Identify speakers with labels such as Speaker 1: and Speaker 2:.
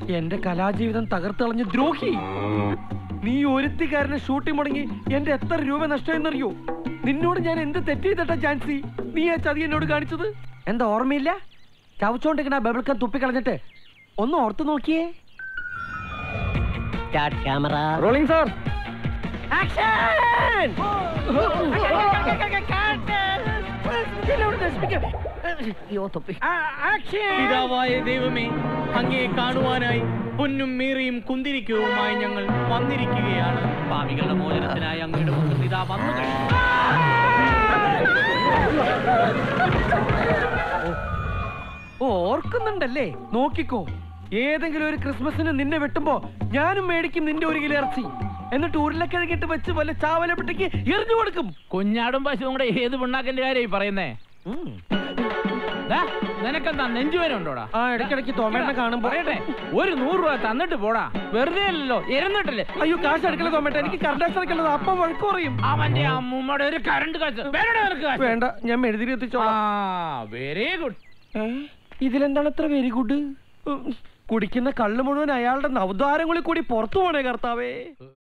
Speaker 1: എന്റെ കലാജീവിതം തകർത്തളഞ്ഞ ദ്രോഹി നീ ഒരുത്തിക്കാരനെ ഷൂട്ടിംഗ് മുടങ്ങി എന്റെ എത്ര രൂപ നഷ്ടമെന്നറിയോ നിന്നോട് ഞാൻ എന്ത് തെറ്റ് ചെയ്തിട്ടാ ജാൻസി നീ ആ ചതി എന്നോട് കാണിച്ചത് എന്താ ഓർമ്മയില്ല ചവച്ചോണ്ടിരിക്കണ ബബിൾക്കം തുപ്പിക്കളഞ്ഞിട്ട് ഒന്ന് ഓർത്ത് നോക്കിയേ
Speaker 2: start camera
Speaker 1: rolling sir action
Speaker 2: അയ്യോ തൊപ്പി
Speaker 3: പിതാവായ ദൈവമേ അങ്ങയെ കാണുവാനായി പൊന്നും മീറിയും കുന്തിരിക്കവുമായി ഞങ്ങൾ വന്നിരിക്കുകയാണ് പാപികളുടെ മോചനത്തിനായി അങ്ങയുടെ മുഖത്ത് ഇതാ വന്നു കഴിഞ്ഞു
Speaker 1: ഓ ഓർക്കുന്നുണ്ടല്ലേ നോക്കിക്കോ ഏതെങ്കിലും ഒരു ക്രിസ്മസിന് നിന്നെ വെട്ടുമ്പോ ഞാനും മേടിക്കും നിന്റെ ഒരു കിലോ ഇറച്ചി എന്നിട്ട് ഉരുളക്കിഴങ്ങിട്ട് വെച്ച് വല്ല ചാവലപ്പെട്ടേക്ക് എറിഞ്ഞു കൊടുക്കും
Speaker 3: കുഞ്ഞാടും പശുവും കൂടെ ഏത് പിണ്ണാക്കിന്റെ കാര്യമായി പറയുന്നേ ദാ, നിനക്കെന്താ നെഞ്ചുവേന ഉണ്ടോടാ
Speaker 1: ആ ഇടയ്ക്കിടയ്ക്ക് തോമേണ്ണ കാണുമ്പോ
Speaker 3: പറയട്ടെ ഒരു നൂറ് രൂപ തന്നിട്ട് പോടാ വെറുതെ അല്ലല്ലോ ഇരുന്നിട്ടല്ലേ
Speaker 1: അയ്യോ കാശ് അടുക്കല തോമേട്ട എനിക്ക് കറണ്ട് അടയ്ക്കുള്ളത് അപ്പം വഴക്ക് പറയും
Speaker 3: അവന്റെ അമ്മൂമ്മയുടെ ഒരു കറണ്ട് കാശ് വേണോ നിനക്ക് കാശ്?
Speaker 1: വേണ്ട ഞാൻ എഴുതി
Speaker 3: ആ
Speaker 1: എത്തിച്ചോളാം
Speaker 3: വെരി ഗുഡ്
Speaker 1: ഏ? ഇതിലെന്താണ് ഇത്ര വെരി ഗുഡ് കുടിക്കുന്ന കള്ള് മുഴുവൻ അയാളുടെ നവദ്വാരങ്ങളിൽ കൂടി പുറത്തു പോണേ കർത്താവേ